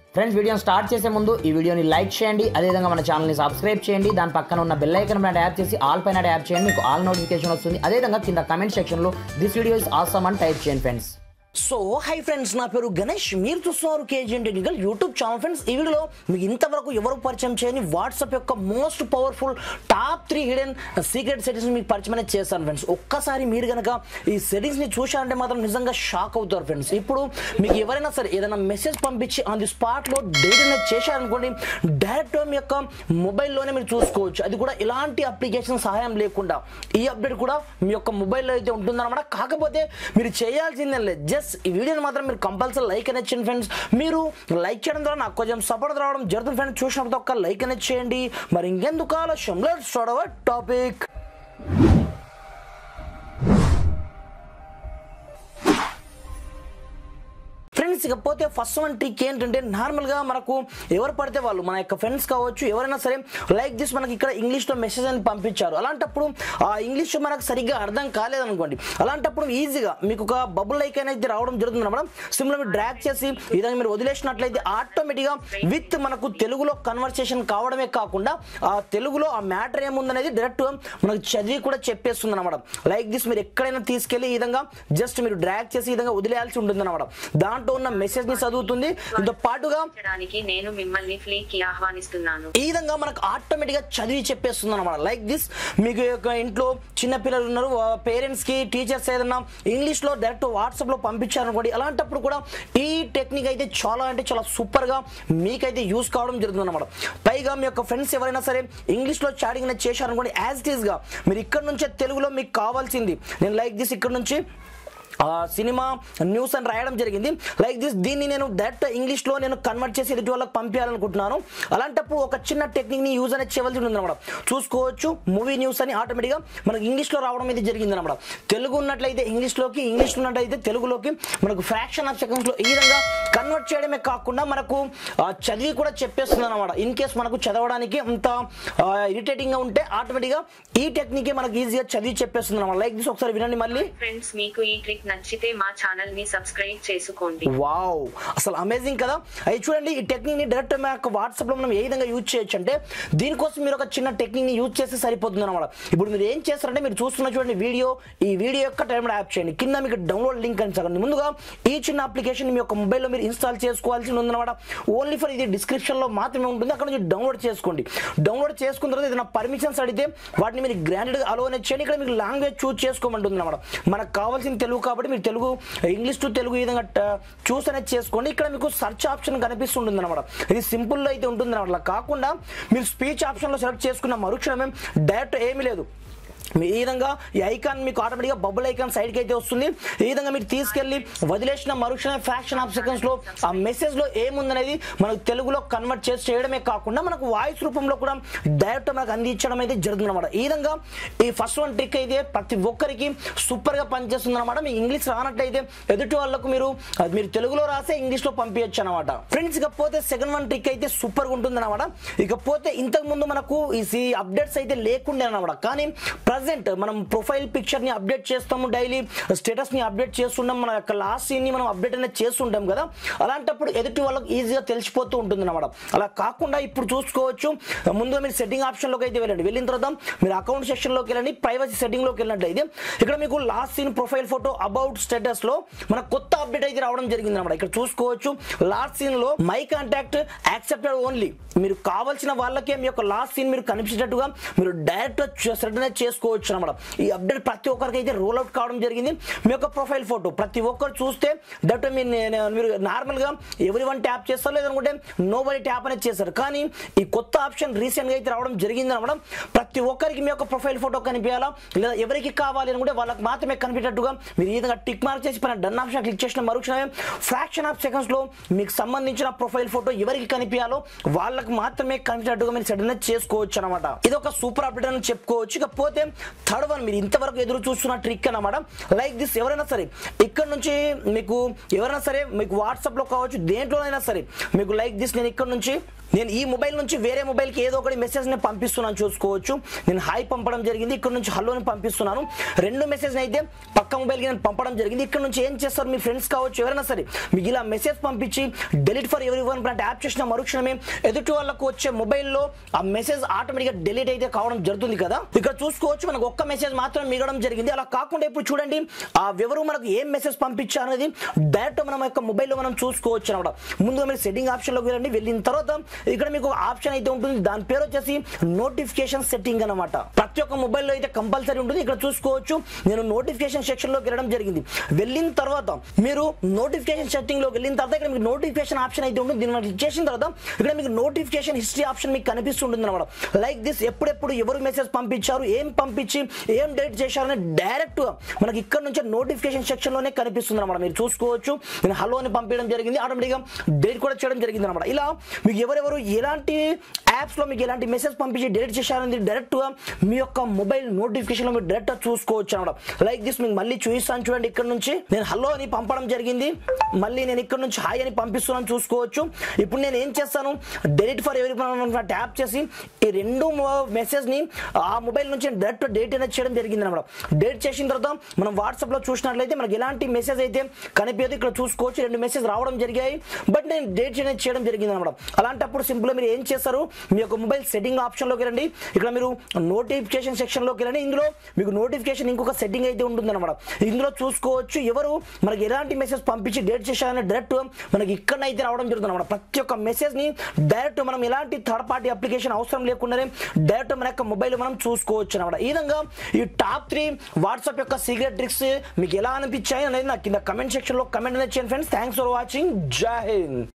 friends వీడియోని start చేసే ముందు ఈ వీడియోని లైక్ చేయండి అదేవిధంగా మన ఛానల్ని సబ్స్క్రైబ్ చేయండి దాని పక్కన ఉన్న బెల్ ఐకన్ పైన ట్యాప్ చేసి ఆల్ పైన ట్యాప్ చేయండి మీకు ఆల్ నోటిఫికేషన్ వస్తుంది అదేవిధంగా కింద కమెంట్ సెక్షన్లో దిస్ వీడియో ఇస్ ఆసమ్ అని టైప్ చేయండి ఫ్రెండ్స్ సో హై ఫ్రెండ్స్ నా పేరు గణేష్ మీరు చూస్తున్నారు KGN technical YouTube channel friends ఈ వీడియోలో మీకు ఇంతవరకు ఎవరు పరిచయం చేయని వాట్సాప్ యొక్క most powerful top three hidden secret settings మీకు పరిచయం అనేది చేస్తాను ఫ్రెండ్స్ ఒక్కసారి మీరు కనుక ఈ సెట్టింగ్స్ని చూశారంటే మాత్రం నిజంగా షాక్ అవుతారు ఫ్రెండ్స్ ఇప్పుడు మీకు ఎవరైనా సరే ఏదైనా మెసేజ్ పంపించి ఆన్ ది స్పాట్లో డేట్ అనేది చేశారనుకోండి డైరెక్ట్ మీ యొక్క మొబైల్లోనే మీరు చూసుకోవచ్చు అది కూడా ఎలాంటి అప్లికేషన్ సహాయం లేకుండా ఈ అప్డేట్ కూడా మీ యొక్క మొబైల్లో అయితే ఉంటుందన్నమాట కాకపోతే మీరు చేయాల్సిందే లేదు జస్ట్ ఈ వీడియోని మాత్రం మీరు కంపల్సరీ లైక్ అనేది చేయండి ఫ్రెండ్స్ మీరు లైక్ చేయడం ద్వారా నాకు కొంచెం సపోర్ట్ రావడం జరుగుతుంది ఫ్రెండ్స్ చూసినప్పుడు ఒక్క లైక్ అనేది చేయండి మరి ఇంకెందుకు ఆలస్యం let's start our topic friends ఇకపోతే ఫస్ట్ వన్ ట్రిక్ ఏంటంటే నార్మల్గా మనకు ఎవరు పడితే వాళ్ళు మన యొక్క ఫ్రెండ్స్ కావచ్చు ఎవరైనా సరే లైక్ దిస్ మనకి ఇక్కడ ఇంగ్లీష్లో మెసేజ్ అని పంపించారు అలాంటప్పుడు ఆ ఇంగ్లీష్ మనకు సరిగ్గా అర్థం కాలేదనుకోండి అలాంటప్పుడు ఈజీగా మీకు ఒక బబుల్ లైక్ అనేది రావడం జరుగుతుంది మేడం సిమ్లో మీరు డ్రాక్ చేసి ఈ విధంగా మీరు వదిలేసినట్లయితే ఆటోమేటిక్గా విత్ మనకు తెలుగులో కన్వర్సేషన్ కావడమే కాకుండా ఆ తెలుగులో ఆ మ్యాటర్ ఏముందనేది డైరెక్ట్ మనకు చదివి కూడా చెప్పేస్తుంది అనమాట లైక్ దిస్ మీరు ఎక్కడైనా తీసుకెళ్లి ఈ విధంగా జస్ట్ మీరు డ్రాక్ చేసి ఈ విధంగా వదిలేయాల్సి ఉంటుంది అనమాట దాంట్లో ఉన్న మెసేజ్ ని చదువుతుంది దీంతో పాటుగా చేయడానికి నేను మిమ్మల్ని ఫ్లీక్ కి ఆహ్వానిస్తున్నాను ఈ విధంగా మనకు ఆటోమేటిక్ గా చదివి చెప్పేస్తుంది అనమాట లైక్ దిస్ మీకు యొక్క ఇంట్లో చిన్న పిల్లలు ఉన్నారు పేరెంట్స్ కి టీచర్స్ ఏదన్నా ఇంగ్లీష్ లో డైరెక్ట్ వాట్సాప్ లో పంపించారనుకోండి అలాంటప్పుడు కూడా ఈ టెక్నిక్ అయితే చాలా అంటే చాలా సూపర్ గా మీకైతే యూస్ కావడం జరుగుతుంది అనమాట పైగా మీ యొక్క ఫ్రెండ్స్ ఎవరైనా సరే ఇంగ్లీష్ లో చాటింగ్ అనేది చేశారనుకోండి యాజ్ ఇట్ ఈస్ గా మీరు ఇక్కడ నుంచే తెలుగులో మీకు కావాల్సింది నేను లైక్ దిస్ ఇక్కడ నుంచి ఆ సినిమా న్యూస్ అని రాయడం జరిగింది లైక్ దిస్ దీన్ని నేను డైరెక్ట్ ఇంగ్లీష్లో నేను కన్వర్ట్ చేసి ఎదుటి వాళ్ళకి పంపించాలనుకుంటున్నాను అలాంటప్పుడు ఒక చిన్న టెక్నిక్ని యూజ్ అనేది చేయవలసి ఉంటుంది అనమాట చూసుకోవచ్చు మూవీ న్యూస్ అని ఆటోమేటిక్గా మనకు ఇంగ్లీష్లో రావడం అయితే జరిగింది అనమాట తెలుగు ఉన్నట్లయితే ఇంగ్లీష్లోకి ఇంగ్లీష్ ఉన్నట్లయితే తెలుగులోకి మనకు ఫ్రాక్షన్ ఆఫ్ సెకండ్స్లో ఈ విధంగా కన్వర్ట్ చేయడమే కాకుండా మనకు ఆ, చదివి కూడా చెప్పేస్తుంది అనమాట ఇన్ కేస్ మనకు చదవడానికి అంత ఇరిటేటింగ్గా ఉంటే ఆటోమేటిక్గా ఈ టెక్నికే మనకు ఈజీగా చదివి చెప్పేస్తుంది అనమాట లైక్ దిస్ ఒకసారి వినండి మళ్ళీ ఫ్రెండ్స్ మీకు ఈ ట్రిక్ నచ్చితే మా ఛానల్ ని సబ్స్క్రైబ్ చేసుకోండి వావ్ అసలు అమేజింగ్ కదా అది చూడండి ఈ టెక్నిక్ ని డైరెక్ట్ మా యొక్క వాట్సాప్ లో మనం ఏ విధంగా యూజ్ చేయొచ్చు అంటే దీనికోసం మీరు ఒక చిన్న టెక్నిక్ ని యూజ్ చేస్తే సరిపోతుంది అనమాట ఇప్పుడు మీరు ఏం చేస్తారంటే మీరు చూస్తున్న చూడండి వీడియో ఈ వీడియో యొక్క టైం యాప్ చేయండి కింద మీకు డౌన్లోడ్ లింక్ అని చదవండి ముందుగా ఈ చిన్న అప్లికేషన్ మీ యొక్క మొబైల్లో మీరు ఇన్స్టాల్ చేసుకోవాల్సి ఉందన్నమాట ఓన్లీ ఫర్ ఇది డిస్క్రిప్షన్ లో మాత్రమే ఉంటుంది అక్కడ నుంచి డౌన్లోడ్ చేసుకోండి డౌన్లోడ్ చేసుకున్న తర్వాత ఏదైనా పర్మిషన్స్ అడిగితే వాటిని మీరు గ్రాండెడ్ అలోనే చేయండి ఇక్కడ మీకు లాంగ్వేజ్ చూస్ చేసుకోమంటుంది అనమాట మనకు కావాల్సిన తెలుగు కాబట్టి మీరు తెలుగు ఇంగ్లీష్ టు తెలుగు ఈ విధంగా చూస్ అనేది చేసుకోండి ఇక్కడ మీకు సర్చ్ ఆప్షన్ కనిపిస్తుంటుంది అనమాట ఇది సింపుల్లో అయితే ఉంటుంది అనమాట అలా కాకుండా మీరు స్పీచ్ ఆప్షన్లో సెలెక్ట్ చేసుకున్న మరుక్షణమే డైరెక్ట్ ఏమీ లేదు మీ ఈ విధంగా ఈ ఐకాన్ మీకు ఆటోమేటిక్గా బబుల్ ఐకాన్ సైడ్కి అయితే వస్తుంది ఈ విధంగా మీరు తీసుకెళ్ళి వదిలేసిన మరుక్షణ ఫ్రాక్షన్ ఆఫ్ సెకండ్స్ లో ఆ మెసేజ్ లో ఏముందనేది మనకు తెలుగులో కన్వర్ట్ చేసి చేయడమే కాకుండా మనకు వాయిస్ రూపంలో కూడా డైరెక్ట్ మనకు అందించడం అయితే జరుగుతుంది అనమాట ఈ విధంగా ఈ ఫస్ట్ వన్ ట్రిక్ అయితే ప్రతి ఒక్కరికి సూపర్ గా పనిచేస్తుంది అనమాట మీ ఇంగ్లీష్ రానట్లయితే ఎదుటి వాళ్ళకు మీరు అది మీరు తెలుగులో రాసే ఇంగ్లీష్ లో పంపించచ్చు అనమాట ఫ్రెండ్స్ ఇకపోతే సెకండ్ వన్ ట్రిక్ అయితే సూపర్ గా ఉంటుంది అనమాట ఇకపోతే ఇంతకు ముందు మనకు ఈ అప్డేట్స్ అయితే లేకుండే అనమాట కానీ ప్రజెంట్ మనం ప్రొఫైల్ పిక్చర్ ని అప్డేట్ చేస్తాము డైలీ స్టేటస్ ని అప్డేట్ చేస్తుంటాం మన యొక్క లాస్ట్ సీన్ ని మనం అప్డేట్ అనేది చేస్తుంటాం కదా అలాంటప్పుడు ఎదుటి వాళ్ళకి ఈజీగా తెలిసిపోతూ ఉంటుంది అనమాట అలా కాకుండా ఇప్పుడు చూసుకోవచ్చు ముందుగా మీరు సెట్టింగ్ ఆప్షన్ లోకి అయితే వెళ్ళండి వెళ్ళిన తర్వాత మీరు అకౌంట్ సెక్షన్ లోకి వెళ్ళండి ప్రైవసీ సెట్టింగ్ లోకి వెళ్ళినట్లయితే ఇక్కడ మీకు last seen profile photo about status లో మన కొత్త అప్డేట్ అయితే రావడం జరిగింది అనమాట ఇక్కడ చూసుకోవచ్చు లాస్ట్ సీన్ లో మై కాంటాక్ట్ యాక్సెప్టెడ్ ఓన్లీ మీరు కావాల్సిన వాళ్ళకే మీ యొక్క లాస్ట్ సీన్ మీరు కనిపించేటట్టుగా మీరు డైరెక్ట్ సెట్ అనేది చేసుకోవచ్చు అనమాట ఈ అప్డేట్ ప్రతి ఒక్కరికి అయితే రోల్ అవుట్ కావడం జరిగింది మీ యొక్క ప్రొఫైల్ ఫోటో ప్రతి ఒక్కరు చూస్తే డైరెక్ట్ మీరు మీరు నార్మల్గా ఎవరి వన్ ట్యాప్ చేస్తారు లేదనుకుంటే నో బడి ట్యాప్ అనేది చేస్తారు కానీ ఈ కొత్త ఆప్షన్ రీసెంట్గా అయితే రావడం జరిగింది అనమాట ప్రతి ఒక్కరికి మీ యొక్క ప్రొఫైల్ ఫోటో కనిపించాలా లేదా ఎవరికి కావాలి అనుకుంటే వాళ్ళకి మాత్రమే కనిపించేటట్టుగా మీరు ఈ విధంగా టిక్ మార్క్ చేసి పైన డన్ ఆప్షన్ క్లిక్ చేసిన మరుక్షణమే ఫ్రాక్షన్ ఆఫ్ సెకండ్స్ లో మీకు సంబంధించిన ప్రొఫైల్ ఫోటో ఎవరికి కనిపించాలో వాళ్ళకి మాత్రమే కనిపించేటట్టుగా మీరు సెట్ అనేది చేసుకోవచ్చు అనమాట ఇది ఒక సూపర్ అప్డేట్ అని చెప్పుకోవచ్చు ఇకపోతే థర్డ్ వన్ మీరు ఇంతవరకు ఎదురు చూస్తున్న ట్రిక్ అన్నమాట లైక్ దిస్ ఎవరైనా సరే ఇక్కడ నుంచి మీకు ఎవరైనా సరే మీకు వాట్సాప్లో కావచ్చు దేంట్లోనైనా సరే మీకు లైక్ దిస్ నేను ఇక్కడ నుంచి నేను ఈ మొబైల్ నుంచి వేరే మొబైల్కి ఏదో ఒకటి మెసేజ్ నేను పంపిస్తున్నాను చూసుకోవచ్చు నేను హాయ్ పంపడం జరిగింది ఇక్కడ నుంచి హలోని పంపిస్తున్నాను రెండు మెసేజ్ అయితే పక్క మొబైల్కి నేను పంపడం జరిగింది ఇక్కడ నుంచి ఏం చేస్తారు మీ ఫ్రెండ్స్ కావచ్చు ఎవరైనా సరే మీకు ఇలా మెసేజ్ పంపించి delete for every one tap చేసిన మరుక్షణమే ఎదుటి వాళ్ళకు వచ్చే మొబైల్లో ఆ మెసేజ్ ఆటోమేటిక్గా డెలీట్ అయితే కావడం జరుగుతుంది కదా ఇక్కడ చూసుకోవచ్చు మనకు ఒక్క మెసేజ్ మాత్రం మిగడం జరిగింది అలా కాకుండా ఇప్పుడు చూడండి ఆ ఎవరు మనకు ఏం మెసేజ్ పంపించారు అనేది డైరెక్ట్ మనం యొక్క మొబైల్లో మనం చూసుకోవచ్చు అనమాట ముందుగా మీరు సెట్టింగ్ ఆప్షన్లోకి వెళ్ళండి వెళ్ళిన తర్వాత ఇక్కడ మీకు ఒక ఆప్షన్ అయితే ఉంటుంది దాని పేరు వచ్చేసి నోటిఫికేషన్ సెట్టింగ్ అనమాట ప్రతి ఒక్క మొబైల్లో అయితే కంపల్సరీ ఉంటుంది ఇక్కడ చూసుకోవచ్చు నేను నోటిఫికేషన్ సెక్షన్ లోకి వెళ్ళడం జరిగింది వెళ్ళిన తర్వాత మీరు నోటిఫికేషన్ సెట్టింగ్ లోకి వెళ్ళిన తర్వాత ఇక్కడ మీకు నోటిఫికేషన్ ఆప్షన్ అయితే ఉంటుంది దీన్ని క్లిక్ చేసిన తర్వాత ఇక్కడ మీకు నోటిఫికేషన్ హిస్టరీ ఆప్షన్ మీకు కనిపిస్తుంటుంది అనమాట లైక్ దిస్ ఎప్పుడెప్పుడు ఎవరు మెసేజ్ పంపించారు ఏం పంపించి ఏం డేట్ చేశారు అని డైరెక్ట్ మనకి ఇక్కడ నుంచి నోటిఫికేషన్ సెక్షన్ లోనే కనిపిస్తుంది అనమాట మీరు చూసుకోవచ్చు నేను హలో అని పంపించడం జరిగింది ఆటోమేటిక్గా డేట్ కూడా చేయడం జరిగింది అనమాట ఇలా మీకు ఎవరెవరు ఎలాంటి యాప్స్ లో మీకు ఎలాంటి మెసేజ్ పంపించి డేట్ చేశారని డైరెక్ట్ గా మీ యొక్క మొబైల్ నోటిఫికేషన్ లో మీరు డైరెక్ట్ చూసుకోవచ్చు అనమాట లైక్ దిస్ మీకు మళ్ళీ చూపిస్తాను చూడండి ఇక్కడ నుంచి నేను హలో అని పంపడం జరిగింది మళ్ళీ నేను ఇక్కడ నుంచి హాయ్ అని పంపిస్తున్నాను చూసుకోవచ్చు ఇప్పుడు నేను ఏం చేస్తాను డెలిట్ ఫర్ ఎవరి ట్యాప్ చేసి ఈ రెండు మెసేజ్ ని ఆ మొబైల్ నుంచి డైరెక్ట్ డేట్ అనేది చేయడం జరిగింది అనమాట డేట్ చేసిన తర్వాత మనం వాట్సాప్ లో చూసినట్లయితే మనకి ఎలాంటి మెసేజ్ అయితే కనిపించదు ఇక్కడ చూసుకోవచ్చు రెండు మెసేజ్ రావడం జరిగాయి బట్ నేను డేట్ అనేది చేయడం జరిగింది అనమాట అలాంటప్పుడు సింపుల్ మీరు ఏం చేస్తారు మీ యొక్క మొబైల్ సెట్టింగ్ ఆప్షన్ లోకి రండి ఇక్కడ మీరు నోటిఫికేషన్ సెక్షన్ లోకి రండి ఇందులో మీకు నోటిఫికేషన్ ఇంకొక సెట్టింగ్ అయితే ఉంటుంది అనమాట ఇందులో చూసుకోవచ్చు ఎవరు మనకి ఎలాంటి మెసేజ్ పంపించి డేట్ చేశారని డైరెక్ట్ మనకి ఇక్కడ అయితే రావడం జరుగుతుంది అనమాట ప్రతి ఒక్క మెసేజ్ ని డైరెక్ట్ మనం ఎలాంటి థర్డ్ పార్టీ అప్లికేషన్ అవసరం లేకుండానే డైరెక్ట్ మన యొక్క మొబైల్ మనం చూసుకోవచ్చు అనమాట ఈ విధంగా ఈ టాప్ త్రీ వాట్సాప్ యొక్క సీక్రెట్ ట్రిక్స్ మీకు ఎలా అనిపించాయి అనేది నాకు కింద కమెంట్ సెక్షన్ లో కమెంట్ అనేది చేయండి ఫ్రెండ్స్ థ్యాంక్స్ ఫర్ వాచింగ్ జై హింద్